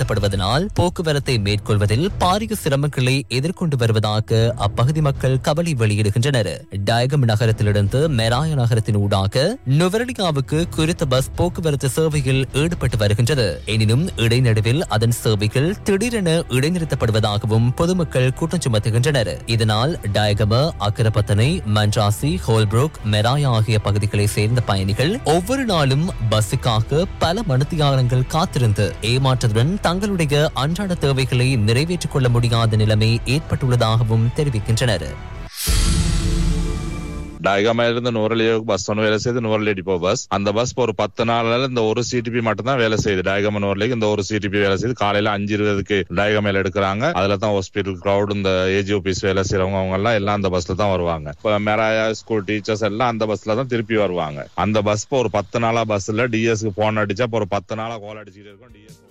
நிறுத்தப்படுவதனால் போக்குவரத்தை மேற்கொள்வதில் பாரிய சிரமங்களை எதிர்கொண்டு வருவதாக அப்பகுதி மக்கள் கவலை வெளியிடுகின்றனர் டயகம் நகரத்திலிருந்து மெராய நகரத்தின் ஊடாக நுவரலியாவுக்கு குறித்த பஸ் போக்குவரத்து சேவையில் ஈடுபட்டு வருகின்றது எனினும் இடைநடுவில் அதன் சேவைகள் திடீரென இடைநிறுத்தப்படுவதாகவும் பொதுமக்கள் குற்றம் சுமத்துகின்றனர் இதனால் டயகம அக்கரப்பத்தனை மன்றாசி ஹோல்புரோக் மெராயா ஆகிய பகுதிகளை சேர்ந்த பயணிகள் ஒவ்வொரு நாளும் பஸ்ஸுக்காக பல மணித்தியாலங்கள் காத்திருந்து ஏமாற்றத்துடன் தங்களுடைய அன்றாட தேவைகளை நிறைவேற்றிக் கொள்ள முடியாத நிலைமை ஏற்பட்டுள்ளதாகவும் தெரிவிக்கின்றனர் டயகமா இருந்து நூறலியோக்கு பஸ் ஒன்று வேலை செய்யுது நூறலி டிப்போ பஸ் அந்த பஸ் இப்போ ஒரு பத்து நாள்ல இந்த ஒரு சிடிபி மட்டும் தான் வேலை செய்யுது டயகம நூறலிக்கு இந்த ஒரு சிடிபி வேலை செய்யுது காலையில அஞ்சு இருபதுக்கு டயகமையில எடுக்கிறாங்க அதுல தான் ஹாஸ்பிட்டல் கிரௌட் இந்த ஏஜி ஆபீஸ் வேலை செய்யறவங்க அவங்க எல்லாம் எல்லாம் அந்த பஸ்ல தான் வருவாங்க இப்போ மெராயா ஸ்கூல் டீச்சர்ஸ் எல்லாம் அந்த பஸ்ல தான் திருப்பி வருவாங்க அந்த பஸ் இப்போ ஒரு பத்து நாளா பஸ்ல டிஎஸ்க்கு போன் அடிச்சா இப்போ ஒரு பத்து நாளா கோல் அடிச்சுட்டு இருக்கும் டிஎஸ்